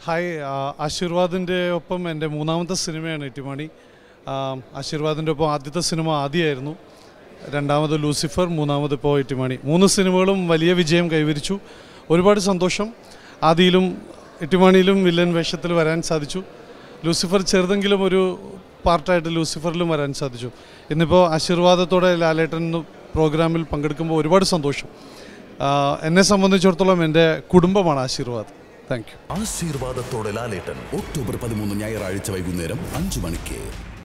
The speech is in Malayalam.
ഹായ് ആ, ആശീർവാദിൻ്റെ ഒപ്പം എൻ്റെ മൂന്നാമത്തെ സിനിമയാണ് ഇട്ടിമണി ആ, ആശീർവാദിൻ്റെ ഒപ്പം ആദ്യത്തെ സിനിമ ആദ്യമായിരുന്നു രണ്ടാമത് ലൂസിഫർ മൂന്നാമത് ഇപ്പോൾ ഇട്ടിമണി മൂന്ന് സിനിമകളും വലിയ വിജയം കൈവരിച്ചു ഒരുപാട് സന്തോഷം ആദിയിലും ഇട്ടിമണിയിലും വില്ലൻ വേഷത്തിൽ വരാൻ സാധിച്ചു ലൂസിഫർ ചെറുതെങ്കിലും ഒരു പാർട്ടായിട്ട് ലൂസിഫറിലും വരാൻ സാധിച്ചു ഇന്നിപ്പോൾ ആശീർവാദത്തോടെ ലാലേട്ടൻ പ്രോഗ്രാമിൽ പങ്കെടുക്കുമ്പോൾ ഒരുപാട് സന്തോഷം ആ, എന്നെ സംബന്ധിച്ചിടത്തോളം എൻ്റെ കുടുംബമാണ് ആശീർവാദ് താങ്ക് യു ആശീർവാദത്തോടെ ലാലേട്ടൻ ഒക്ടോബർ പതിമൂന്ന് ഞായറാഴ്ച വൈകുന്നേരം അഞ്ചു മണിക്ക്